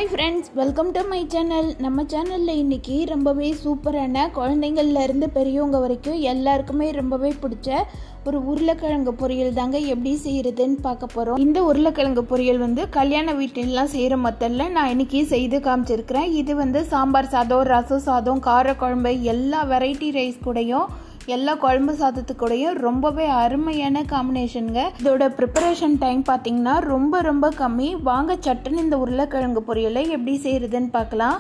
hi friends welcome to my channel நம்ம சேனலில் இன்றைக்கி ரொம்பவே சூப்பரான குழந்தைங்கள்ல இருந்து பெரியவங்க வரைக்கும் எல்லாருக்குமே ரொம்பவே பிடிச்ச ஒரு உருளைக்கிழங்கு பொரியல் தாங்க எப்படி செய்கிறதுன்னு பார்க்க போகிறோம் இந்த உருளைக்கிழங்கு பொரியல் வந்து கல்யாண வீட்டிலலாம் செய்கிற மத்தல்ல நான் இன்னைக்கு செய்து காமிச்சிருக்கிறேன் இது வந்து சாம்பார் சாதம் ரசம் சாதம் காரக்குழம்பு எல்லா வெரைட்டி ரைஸ் கூடயும் எல்லா குழம்பு சாதத்துக்கூடையும் ரொம்பவே அருமையான காம்பினேஷனுங்க இதோட ப்ரிப்பரேஷன் டைம் பார்த்தீங்கன்னா ரொம்ப ரொம்ப கம்மி வாங்க சட்டுன்னு இந்த உருளைக்கிழங்கு பொரியலை எப்படி செய்கிறதுன்னு பார்க்கலாம்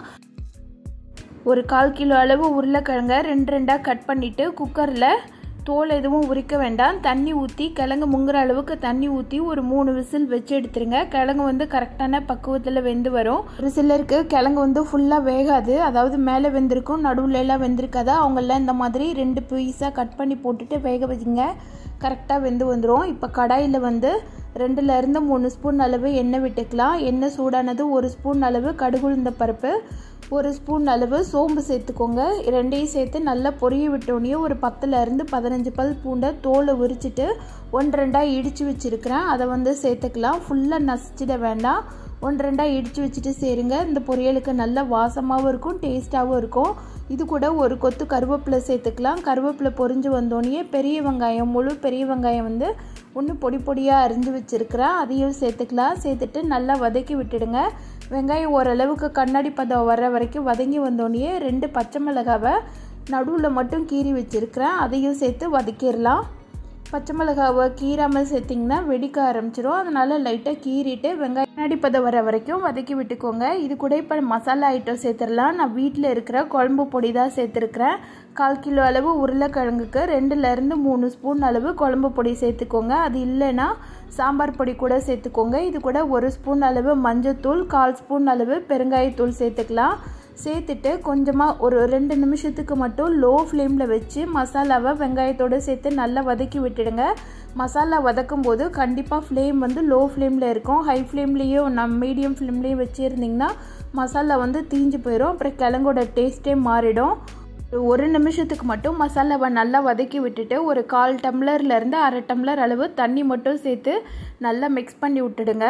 ஒரு கால் கிலோ அளவு உருளைக்கிழங்க ரெண்டு ரெண்டாக கட் பண்ணிவிட்டு குக்கரில் தோல் எதுவும் உரிக்க வேண்டாம் தண்ணி ஊற்றி கிழங்கு முங்குற அளவுக்கு தண்ணி ஊற்றி ஒரு மூணு விசில் வச்சு எடுத்துருங்க கிழங்கு வந்து கரெக்டான பக்குவத்தில் வெந்து வரும் ஒரு சிலருக்கு கிழங்கு வந்து ஃபுல்லாக வேகாது அதாவது மேலே வெந்திருக்கும் நடுவில் எல்லாம் வெந்திருக்காதா அவங்கெல்லாம் இந்த மாதிரி ரெண்டு பீஸாக கட் பண்ணி போட்டுட்டு வேக வச்சுங்க கரெக்டாக வெந்து வந்துடும் இப்போ கடாயில் வந்து ரெண்டுலேருந்து மூணு ஸ்பூன் அளவு எண்ணெய் விட்டுக்கலாம் எண்ணெய் சூடானது ஒரு ஸ்பூன் அளவு கடுகுழுந்த பருப்பு ஒரு ஸ்பூன் அளவு சோம்பு சேர்த்துக்கோங்க ரெண்டையும் சேர்த்து நல்லா பொரிய விட்டோடனே ஒரு பத்துலேருந்து பதினஞ்சு பல் பூண்டை தோலை உரிச்சிட்டு ஒன்று ரெண்டாக இடித்து வச்சுருக்கிறேன் அதை வந்து சேர்த்துக்கலாம் ஃபுல்லாக நசிச்சிட வேண்டாம் ஒன்று ரெண்டாக இடித்து வச்சுட்டு சேருங்க இந்த பொரியலுக்கு நல்ல வாசமாகவும் இருக்கும் டேஸ்ட்டாகவும் இருக்கும் இது கூட ஒரு கொத்து கருவேப்பிலை சேர்த்துக்கலாம் கருவேப்பிலை பொரிஞ்சு வந்தோடனே பெரிய வெங்காயம் முழு பெரிய வெங்காயம் வந்து ஒன்று பொடி பொடியாக அரிஞ்சு வச்சுருக்கிறேன் அதையும் சேர்த்துக்கலாம் சேர்த்துட்டு நல்லா வதக்கி விட்டுடுங்க வெங்காயம் ஓரளவுக்கு கண்ணாடி பதம் வர வரைக்கும் வதங்கி வந்தோடனே ரெண்டு பச்சை மிளகாவை நடுவில் மட்டும் கீறி வச்சுருக்கிறேன் அதையும் சேர்த்து வதக்கிடலாம் பச்சை மிளகாவை கீராமல் சேர்த்திங்கன்னா வெடிக்க ஆரம்பிச்சிடும் அதனால் லைட்டாக கீறிட்டு வெங்காயம் நடிப்பதம் வர வரைக்கும் வதக்கி விட்டுக்கோங்க இது கூட இப்போ மசாலா ஐட்டம் சேர்த்துடலாம் நான் வீட்டில் இருக்கிற குழம்பு பொடி தான் சேர்த்துருக்குறேன் கால் கிலோ அளவு உருளைக்கிழங்குக்கு ரெண்டுலேருந்து மூணு ஸ்பூன் அளவு குழம்பு பொடி சேர்த்துக்கோங்க அது இல்லைன்னா சாம்பார் பொடி கூட சேர்த்துக்கோங்க இது கூட ஒரு ஸ்பூன் அளவு மஞ்சத்தூள் கால் ஸ்பூன் அளவு பெருங்காயத்தூள் சேர்த்துக்கலாம் சேர்த்துட்டு கொஞ்சமாக ஒரு ரெண்டு நிமிஷத்துக்கு மட்டும் லோ ஃப்ளேமில் வச்சு மசாலாவை வெங்காயத்தோடு சேர்த்து நல்லா வதக்கி விட்டுடுங்க மசாலா வதக்கும் போது கண்டிப்பாக ஃப்ளேம் வந்து லோ ஃப்ளேமில் இருக்கும் ஹை ஃப்ளேம்லேயும் நம்ம மீடியம் ஃப்ளேம்லேயும் வச்சுருந்திங்கன்னா மசாலா வந்து தீஞ்சு போயிடும் அப்புறம் கிழங்கோட டேஸ்ட்டே மாறிடும் ஒரு நிமிஷத்துக்கு மட்டும் மசாலாவை நல்லா வதக்கி விட்டுட்டு ஒரு கால் டம்ளர்லேருந்து அரை டம்ளர் அளவு தண்ணி மட்டும் சேர்த்து நல்லா மிக்ஸ் பண்ணி விட்டுடுங்க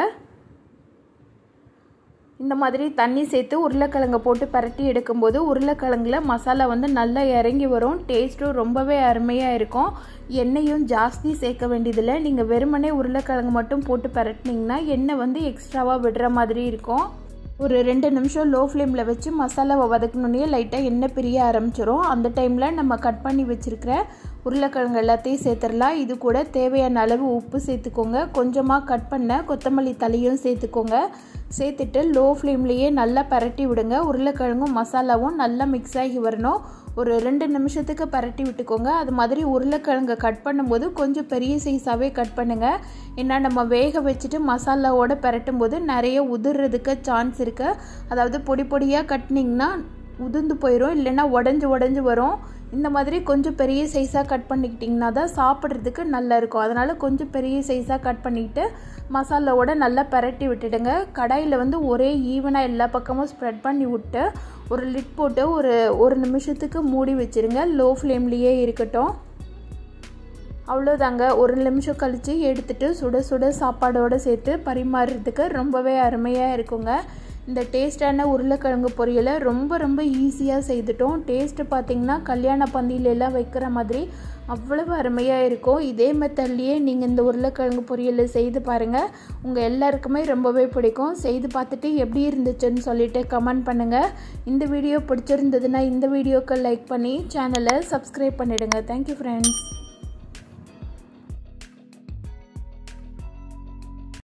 இந்த மாதிரி தண்ணி சேர்த்து உருளைக்கிழங்கு போட்டு பரட்டி எடுக்கும்போது உருளைக்கிழங்குல மசாலா வந்து நல்லா இறங்கி வரும் டேஸ்ட்டும் ரொம்பவே அருமையாக இருக்கும் எண்ணெயும் ஜாஸ்தி சேர்க்க வேண்டியதில்லை நீங்கள் வெறுமனே உருளைக்கிழங்கு மட்டும் போட்டு பரட்டினீங்கன்னா எண்ணெய் வந்து எக்ஸ்ட்ராவாக விடுற மாதிரி இருக்கும் ஒரு ரெண்டு நிமிஷம் லோ ஃப்ளேமில் வச்சு மசாலாவை வதக்கணுன்னே லைட்டாக எண்ணெய் பிரிய ஆரம்பிச்சிரும் அந்த டைமில் நம்ம கட் பண்ணி வச்சுருக்கிற உருளைக்கிழங்கு எல்லாத்தையும் சேர்த்துடலாம் இது கூட தேவையான அளவு உப்பு சேர்த்துக்கோங்க கொஞ்சமாக கட் பண்ண கொத்தமல்லி தலையும் சேர்த்துக்கோங்க சேர்த்துட்டு லோ ஃப்ளேம்லேயே நல்லா பரட்டி விடுங்க உருளைக்கிழங்கும் மசாலாவும் நல்லா மிக்ஸ் ஆகி வரணும் ஒரு ரெண்டு நிமிஷத்துக்கு பரட்டி விட்டுக்கோங்க அது மாதிரி உருளைக்கிழங்கை கட் பண்ணும்போது கொஞ்சம் பெரிய சைஸாகவே கட் பண்ணுங்கள் ஏன்னா நம்ம வேக வச்சுட்டு மசாலாவோடு பரட்டும் போது நிறைய உதிர்றதுக்கு சான்ஸ் இருக்குது அதாவது பொடி பொடியாக கட்டினிங்கன்னா உதிர்ந்து போயிடும் இல்லைன்னா உடஞ்சி உடஞ்சி வரும் இந்த மாதிரி கொஞ்சம் பெரிய சைஸாக கட் பண்ணிக்கிட்டிங்கன்னா தான் சாப்பிட்றதுக்கு நல்லா இருக்கும் அதனால் கொஞ்சம் பெரிய சைஸாக கட் பண்ணிக்கிட்டு மசாலாவோட நல்லா பரட்டி விட்டுடுங்க கடாயில் வந்து ஒரே ஈவனாக எல்லா பக்கமும் ஸ்ப்ரெட் பண்ணி விட்டு ஒரு லிட் போட்டு ஒரு ஒரு நிமிஷத்துக்கு மூடி வச்சுருங்க லோ ஃப்ளேம்லேயே இருக்கட்டும் அவ்வளோதாங்க ஒரு நிமிஷம் கழித்து எடுத்துகிட்டு சுட சுட சாப்பாடோடு சேர்த்து பரிமாறுறதுக்கு ரொம்பவே அருமையாக இருக்குங்க இந்த டேஸ்டான உருளைக்கிழங்கு பொரியலை ரொம்ப ரொம்ப ஈஸியாக செய்துட்டோம் டேஸ்ட்டு பார்த்திங்கன்னா கல்யாண பந்தியிலெல்லாம் வைக்கிற மாதிரி அவ்வளவு அருமையாக இருக்கும் இதே மெத்தட்லேயே நீங்கள் இந்த உருளைக்கிழங்கு பொரியலை செய்து பாருங்கள் உங்கள் எல்லாருக்குமே ரொம்பவே பிடிக்கும் செய்து பார்த்துட்டு எப்படி இருந்துச்சுன்னு சொல்லிட்டு கமெண்ட் பண்ணுங்கள் இந்த வீடியோ பிடிச்சிருந்ததுன்னா இந்த வீடியோக்கு லைக் பண்ணி சேனலை சப்ஸ்கிரைப் பண்ணிவிடுங்க தேங்க்யூ ஃப்ரெண்ட்ஸ்